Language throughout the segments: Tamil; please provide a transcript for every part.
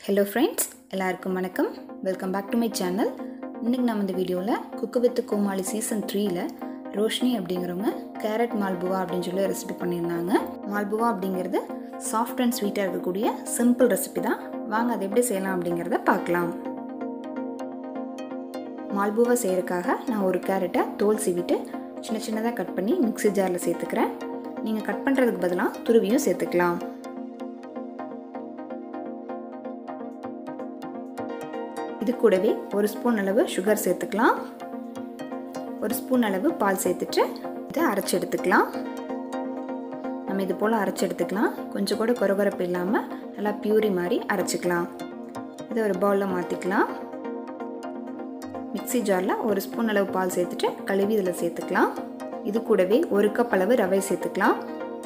ஹலோ ஃப்ரெண்ட்ஸ் எல்லாருக்கும் வணக்கம் welcome back to my channel இன்றைக்கி நம்ம இந்த வீடியோவில் குக்கு வித் கோமாளி சீசன் த்ரீல ரோஷினி அப்படிங்கிறவங்க கேரட் மால்புவா அப்படின்னு சொல்லி ரெசிபி பண்ணியிருந்தாங்க மால்புவா அப்படிங்கிறது சாஃப்ட் அண்ட் ஸ்வீட்டாக இருக்கக்கூடிய சிம்பிள் ரெசிபி தான் வாங்க அதை எப்படி செய்யலாம் அப்படிங்கிறத பார்க்கலாம் மால்புவா செய்கிறதுக்காக நான் ஒரு கேரட்டை தோல் சீவிட்டு சின்ன சின்னதாக கட் பண்ணி மிக்ஸி ஜாரில் சேர்த்துக்கிறேன் நீங்கள் கட் பண்ணுறதுக்கு பதிலாக துருவியும் சேர்த்துக்கலாம் இது கூடவே ஒரு ஸ்பூன் அளவு சுகர் சேர்த்துக்கலாம் ஒரு ஸ்பூன் அளவு பால் சேர்த்துட்டு இதை அரைச்சி எடுத்துக்கலாம் நம்ம இது போல் அரைச்சி எடுத்துக்கலாம் கொஞ்சம் கூட கொரகொரப்பு இல்லாமல் நல்லா பியூரி மாதிரி அரைச்சிக்கலாம் இதை ஒரு பவுலில் மாற்றிக்கலாம் மிக்சி ஜாரில் ஒரு ஸ்பூன் அளவு பால் சேர்த்துட்டு கழுவி இதில் சேர்த்துக்கலாம் இது கூடவே ஒரு கப் அளவு ரவை சேர்த்துக்கலாம்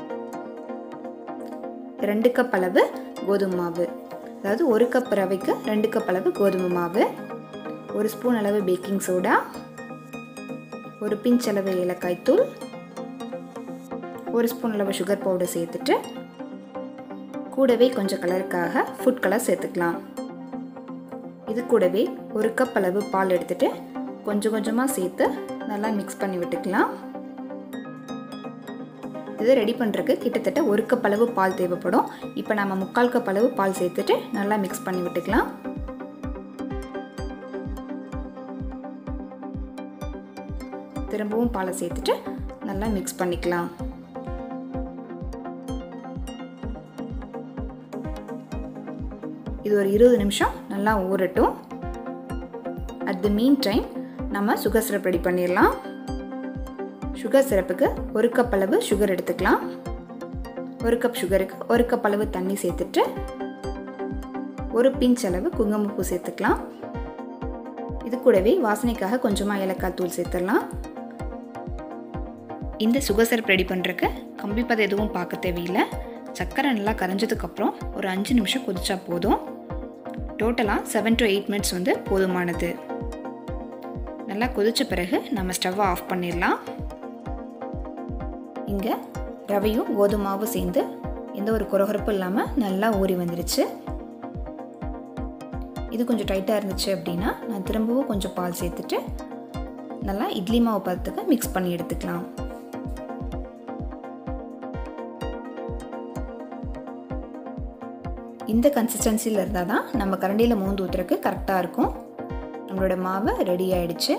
ரெண்டு கப் அளவு கோதுமை மாவு அதாவது ஒரு கப் ரவைக்கு ரெண்டு கப் அளவு கோதுமை மாவு ஒரு ஸ்பூன் அளவு பேக்கிங் சோடா ஒரு பிஞ்ச் அளவு ஏலக்காய் தூள் ஒரு ஸ்பூன் அளவு சுகர் பவுடர் சேர்த்துட்டு கூடவே கொஞ்சம் கலருக்காக ஃபுட் கலர் சேர்த்துக்கலாம் இது கூடவே ஒரு கப் அளவு பால் எடுத்துட்டு கொஞ்சம் கொஞ்சமாக சேர்த்து நல்லா மிக்ஸ் பண்ணி விட்டுக்கலாம் இதை ரெடி பண்ணுறதுக்கு கிட்டத்தட்ட ஒரு கப் அளவு பால் தேவைப்படும் இப்போ நம்ம முக்கால் கப் அளவு பால் சேர்த்துட்டு நல்லா மிக்ஸ் பண்ணி விட்டுக்கலாம் திரும்பவும் பாலை சேர்த்துட்டு நல்லா மிக்ஸ் பண்ணிக்கலாம் இது ஒரு இருபது நிமிஷம் நல்லா ஊறட்டும் அட் தி மீன் டைம் நம்ம சுகர் சிரப் ரெடி பண்ணிடலாம் சுகர் சிரப்புக்கு ஒரு கப் அளவு சுகர் எடுத்துக்கலாம் ஒரு கப் சுகருக்கு ஒரு கப் அளவு தண்ணி சேர்த்துட்டு ஒரு பிஞ்ச் அளவு குங்குமப்பூ சேர்த்துக்கலாம் இது கூடவே வாசனைக்காக கொஞ்சமாக ஏலக்காய் தூள் சேர்த்துடலாம் இந்த சுகர் சிரப் ரெடி பண்ணுறக்கு கம்பி பதம் எதுவும் பார்க்க தேவையில்லை சர்க்கரை நல்லா கரைஞ்சதுக்கப்புறம் ஒரு அஞ்சு நிமிஷம் கொதிச்சா போதும் டோட்டலாக செவன் டு எயிட் மினிட்ஸ் வந்து போதுமானது நல்லா கொதித்த பிறகு நம்ம ஸ்டவ்வை ஆஃப் பண்ணிடலாம் இங்கே ரவையும் கோதுமாவும் சேர்ந்து எந்த ஒரு குறகுறப்பும் இல்லாமல் நல்லா ஊறி வந்துடுச்சு இது கொஞ்சம் டைட்டாக இருந்துச்சு அப்படின்னா நான் திரும்பவும் கொஞ்சம் பால் சேர்த்துட்டு நல்லா இட்லி மாவு பதத்துக்கு மிக்ஸ் பண்ணி எடுத்துக்கலாம் இந்த கன்சிஸ்டன்சியில் இருந்தால் தான் நம்ம கரண்டியில் மூந்து ஊற்றுறக்கு கரெக்டாக இருக்கும் நம்மளோட மாவு ரெடி ஆயிடுச்சு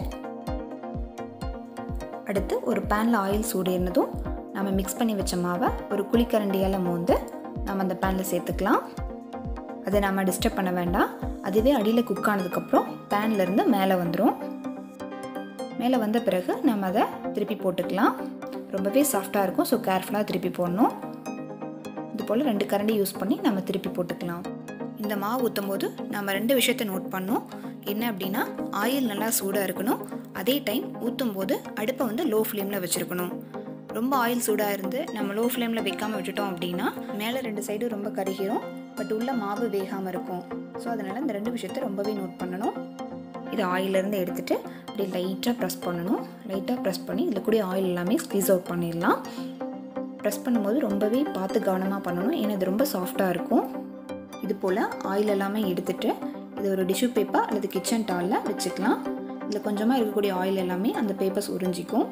அடுத்து ஒரு பேனில் ஆயில் சூடேறினதும் நம்ம மிக்ஸ் பண்ணி வச்ச மாவை ஒரு குழிக்கரண்டியால் மோந்து நம்ம அந்த பேனில் சேர்த்துக்கலாம் அதை நம்ம டிஸ்டர்ப் பண்ண வேண்டாம் அதுவே அடியில் குக் ஆனதுக்கப்புறம் பேன்லேருந்து மேலே வந்துடும் மேலே வந்த பிறகு நம்ம அதை திருப்பி போட்டுக்கலாம் ரொம்பவே சாஃப்டாக இருக்கும் ஸோ கேர்ஃபுல்லாக திருப்பி போடணும் இது போல் ரெண்டு கரண்டி யூஸ் பண்ணி நம்ம திருப்பி போட்டுக்கலாம் இந்த மாவு ஊற்றும் போது நம்ம ரெண்டு விஷயத்தை நோட் பண்ணோம் என்ன அப்படின்னா ஆயில் நல்லா சூடாக இருக்கணும் அதே டைம் ஊற்றும் போது அடுப்பை வந்து லோ ஃப்ளேமில் வச்சுருக்கணும் ரொம்ப ஆயில் சூடாக இருந்து நம்ம லோ ஃப்ளேமில் வைக்காமல் விட்டுட்டோம் அப்படின்னா மேலே ரெண்டு சைடு ரொம்ப கருகிரும் பட் உள்ள மாவு வேகாமல் இருக்கும் ஸோ அதனால் இந்த ரெண்டு விஷயத்த ரொம்பவே நோட் பண்ணணும் இது ஆயிலேருந்து எடுத்துகிட்டு அப்படியே லைட்டாக ப்ரெஸ் பண்ணணும் லைட்டாக ப்ரெஸ் பண்ணி இதில் கூட ஆயில் எல்லாமே ஸ்க்வீஸ் அவுட் பண்ணிடலாம் ப்ரெஸ் பண்ணும்போது ரொம்பவே பார்த்து கவனமாக பண்ணணும் ஏன்னா இது ரொம்ப சாஃப்டாக இருக்கும் இது போல் ஆயில் எல்லாமே எடுத்துகிட்டு இது ஒரு டிஷ்யூ பேப்பர் அல்லது கிச்சன் டாலில் வச்சுக்கலாம் இதில் கொஞ்சமாக இருக்கக்கூடிய ஆயில் எல்லாமே அந்த பேப்பர்ஸ் உறிஞ்சிக்கும்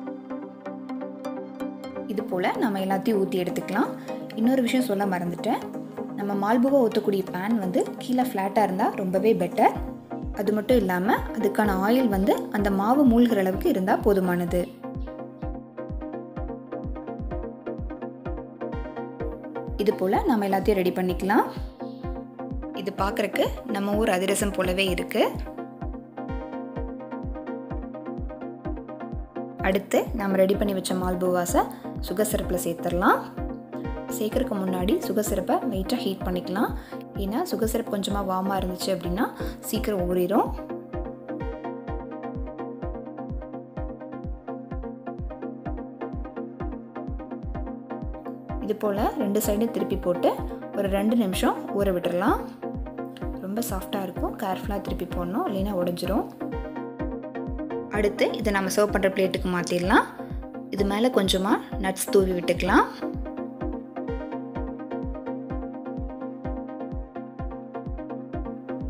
இது போல் நம்ம எல்லாத்தையும் ஊற்றி எடுத்துக்கலாம் இன்னொரு விஷயம் சொல்ல மறந்துட்டேன் நம்ம மால்புவா ஊற்றக்கூடிய பேன் வந்து கீழே ஃப்ளாட்டாக இருந்தால் ரொம்பவே பெட்டர் அது மட்டும் இல்லாமல் அதுக்கான ஆயில் வந்து அந்த மாவு மூழ்கிற அளவுக்கு இருந்தால் போதுமானது இது போல் நம்ம எல்லாத்தையும் ரெடி பண்ணிக்கலாம் இது பார்க்குறக்கு நம்ம ஊர் அதிரசம் போலவே இருக்குது அடுத்து நம்ம ரெடி பண்ணி வச்ச மால்புவாஸை சுகர் சிரப்பில் சேர்த்துடலாம் சேர்க்குறதுக்கு முன்னாடி சுகர் சிரப்பை லைட்டாக ஹீட் பண்ணிக்கலாம் ஏன்னா சுகர் சிரப் கொஞ்சமாக வார்மாக இருந்துச்சு அப்படின்னா சீக்கிரம் ஊறிடும் இது போல் ரெண்டு சைடும் திருப்பி போட்டு ஒரு ரெண்டு நிமிஷம் ஊற விட்டுடலாம் ரொம்ப சாஃப்டாக இருக்கும் கேர்ஃபுல்லாக திருப்பி போடணும் இல்லைன்னா உடஞ்சிரும் அடுத்து இதை நம்ம சர்வ் பண்ணுற பிளேட்டுக்கு மாற்றிடலாம் இது மேலே கொஞ்சமாக நட்ஸ் தூவி விட்டுக்கலாம்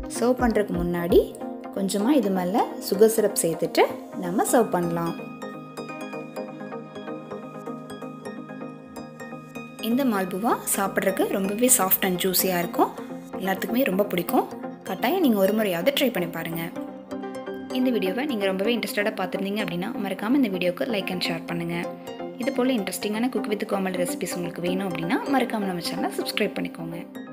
சர்வ் பண்ணுறதுக்கு முன்னாடி கொஞ்சமாக இது மேலே சுகர் சிரப் சேர்த்துட்டு நம்ம சர்வ் பண்ணலாம் இந்த மால்புவா சாப்பிட்றதுக்கு ரொம்பவே சாஃப்ட் அண்ட் ஜூஸியாக இருக்கும் எல்லாத்துக்குமே ரொம்ப பிடிக்கும் கட்டாயம் நீங்கள் ஒரு முறையாவது ட்ரை பண்ணி பாருங்கள் இந்த வீடியோவை நீங்கள் ரொம்பவே இன்ட்ரெஸ்டடாக பார்த்துருந்தீங்க அப்படின்னா மறக்காமல் இந்த வீடியோக்கு லைக் அண்ட் ஷேர் பண்ணுங்கள் இது போல் இன்ட்ரெஸ்டிங்கான குக் வித் கோமல் ரெசிபிஸ் உங்களுக்கு வேணும் அப்படின்னா மறக்காமல் நம்ம சேனலை சப்ஸ்கிரைப் பண்ணிக்கோங்க